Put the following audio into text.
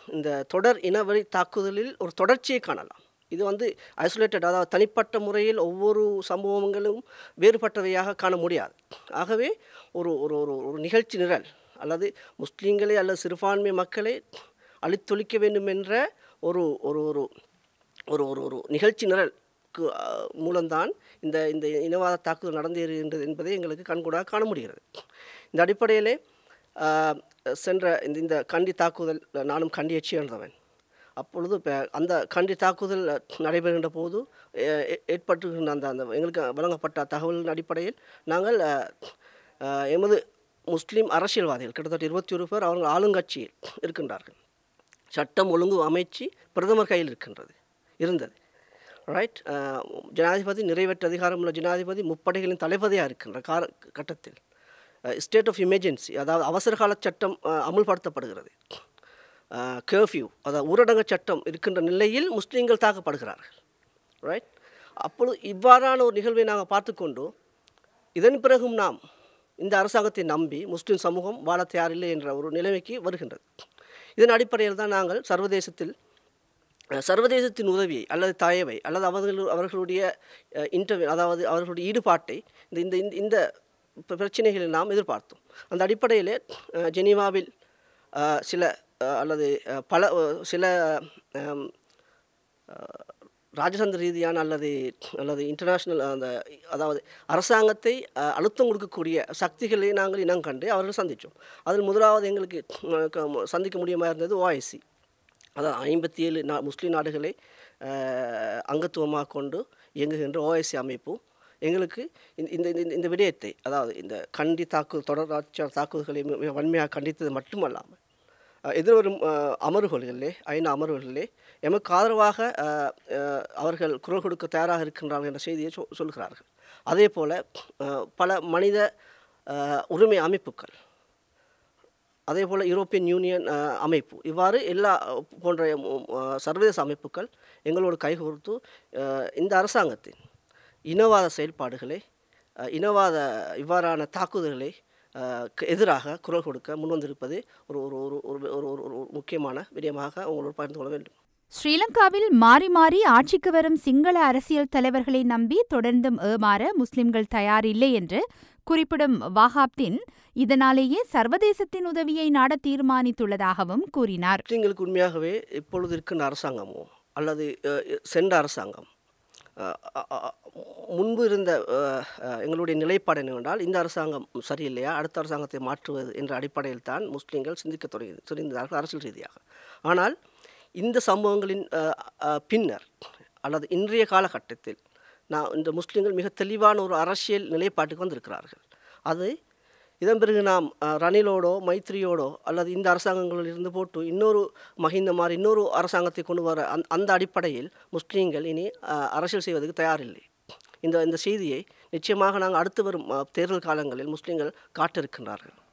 இந்த தொடர் இனவழி தாக்குதலில் ஒரு தொடர்ச்சியை காணலாம் இது வந்து ஐசோலேட்டட் அதாவது தனிப்பட்ட முறையில் ஒவ்வொரு சம்பவங்களும் வேறுபட்டவையாக காண முடியாது ஆகவே ஒரு ஒரு ஒரு ஒரு நிகழ்ச்சி நிரல் அல்லது முஸ்லீம்களை அல்லது சிறுபான்மை மக்களை அழித்தொழிக்க வேண்டும் என்ற ஒரு ஒரு ஒரு ஒரு ஒரு ஒரு நிகழ்ச்சி நிரலுக்கு அஹ், மூலம்தான் இந்த இந்த இனவாத தாக்குதல் நடந்தேறுகின்றது என்பதை எங்களுக்கு கண்கூடாக காண முடிகிறது இந்த அடிப்படையிலே அஹ், சென்ற இந்த இந்த கண்டி தாக்குதல் நானும் கண்டியைச் சேர்ந்தவன் அப்பொழுது இப்போ அந்த கண்டி தாக்குதல் நடைபெறுகின்ற போது அஹ், ஏ- ஏற்பட்டிருக்கின்ற அந்த அந்த எங்களுக்கு வழங்கப்பட்ட தகவலின் அடிப்படையில் நாங்கள் அஹ், அஹ், எமது முஸ்லீம் அரசியல்வாதிகள் கிட்டத்தட்ட இருபத்தி ஒரு பேர் அவர்கள் ஆளுங்கட்சியில் இருக்கின்றார்கள் சட்டம் ஒழுங்கு அமைச்சு பிரதமர் கையில் இருக்கின்றது இருந்தது ரைட் ஜனாதிபதி நிறைவேற்ற அதிகாரமுள்ள ஜனாதிபதி முப்படைகளின் தளபதியாக இருக்கின்ற கார கட்டத்தில் ஸ்டேட் ஆஃப் எமர்ஜென்சி அதாவது அவசரகால சட்டம் அஹ், அமுல்படுத்தப்படுகிறது கர்ஃப்யூ அதாவது ஊரடங்கு சட்டம் இருக்கின்ற நிலையில் முஸ்லீம்கள் தாக்கப்படுகிறார்கள் ரைட் அப்பொழுது இவ்வாறான ஒரு நிகழ்வை நாங்கள் பார்த்துக்கொண்டு இதன் பிறகும் நாம் இந்த அரசாங்கத்தை நம்பி முஸ்லிம் சமூகம் வாழ தயாரில்லை என்ற ஒரு நிலைமைக்கு வருகின்றது இதன் அடிப்படையில் தான் நாங்கள் சர்வதேசத்தில் அஹ், சர்வதேசத்தின் உதவியை அல்லது தயவை அல்லது அவர்கள் அவர்களுடைய இன்டர்வியூ அதாவது அவர்களுடைய ஈடுபாட்டை இந்த இந்த இந்த- இந்த ப- பிரச்சனைகளில் நாம் எதிர்பார்த்தோம் அந்த அடிப்படையிலே அஹ், ஜெனீவாவில் அஹ், சில அஹ், அல்லது அஹ், பல அஹ், சில அம், ராஜதந்திர ரீதியான அல்லது அல்லது இன்டர்நேஷ்னல் அந்த அதாவது அரசாங்கத்தை அஹ், அழுத்தம் கொடுக்கக்கூடிய சக்திகளை நாங்கள் இனம் கண்டு அவர்கள் சந்தித்தோம் அதில் முதலாவது எங்களுக்கு அஹ், க- சந்திக்க முடியுமா இருந்தது ஓஐசி அதாவது ஐம்பத்தி ஏழு நா முஸ்லீம் நாடுகளை அஹ், அங்கத்துவமாக கொண்டு இயங்குகின்ற ஓஐசி அமைப்பு எங்களுக்கு இந்த இந்த இந்த- இந்த விடயத்தை அதாவது இந்த கண்டி தாக்குதல் தொடர் தாக்குதல்களை மிக மிக வன்மையாக கண்டித்தது மட்டுமல்லாமல் அஹ், எதிர்வரும் அஹ், அமர்வுகளிலே ஐநா அமர்வுகளிலே எமக்கு ஆதரவாக அஹ், அஹ், அவர்கள் குரல் கொடுக்க தயாராக இருக்கின்றார்கள் என்ற செய்தியை சொ சொல்கிறார்கள் அதே போல் பல மனித அஹ், உரிமை அமைப்புகள் அதே போல் யூரோப்பியன் யூனியன் அஹ், அமைப்பு இவ்வாறு எல்லா அஹ், போன்ற உம், அஹ், சர்வதேச அமைப்புகள் எங்களோடு கைகோர்த்து அஹ், இந்த அரசாங்கத்தின் இனவாத செயல்பாடுகளை அஹ், இனவாத இவ்வாறான தாக்குதல்களை அஹ், க்கு எதிராக குரல் கொடுக்க முன்வந்திருப்பது ஒரு ஒரு ஒரு ஒரு ஒரு ஒரு ஒரு முக்கியமான விடயமாக உங்களோடு பகிர்ந்து கொள்ள வேண்டும் ஸ்ரீலங்காவில் மாறி மாறி ஆட்சிக்கு வரும் சிங்கள அரசியல் தலைவர்களை நம்பி தொடர்ந்தும் ஏமாற முஸ்லிம்கள் தயாரில்லை என்று குறிப்பிடும் வாஹாப்தின் இதனாலேயே சர்வதேசத்தின் உதவியை நாட தீர்மானித்துள்ளதாகவும் கூறினார் முஸ்லீம்களுக்கு உண்மையாகவே இப்பொழுது இருக்கின்ற அரசாங்கமோ அல்லது அஹ், சென்ற அரசாங்கம் அஹ், அ- அ- முன்பு இருந்த அஹ், அஹ், எங்களுடைய நிலைப்பாடு என்னவென்றால் இந்த அரசாங்கம் சரியில்லையா அடுத்த அரசாங்கத்தை மாற்றுவது என்ற அடிப்படையில் தான் முஸ்லீம்கள் சிந்திக்க தொடங்கி துணிந்தார்கள் அரசியல் ரீதியாக ஆனால் இந்த சம்பவங்களின் அஹ், அஹ், பின்னர் அல்லது இன்றைய காலகட்டத்தில் நான் இந்த முஸ்லீம்கள் மிக தெளிவான ஒரு அரசியல் நிலைப்பாட்டுக்கு வந்திருக்கிறார்கள் அது இதன் பிறகு நாம் அஹ், ரணிலோடோ மைத்ரியோடோ அல்லது இந்த அரசாங்கங்களில் இருந்து போட்டு இன்னொரு மஹிந்த மாதிரி இன்னொரு அரசாங்கத்தை கொண்டு வர அந்த அந்த அடிப்படையில் முஸ்லீம்கள் இனி அஹ், அரசியல் செய்வதற்கு தயாரில்லை இந்த இந்த செய்தியை நிச்சயமாக நாங்கள் அடுத்து வரும் அஹ், தேர்தல் காலங்களில் முஸ்லீம்கள் காட்டிருக்கின்றார்கள்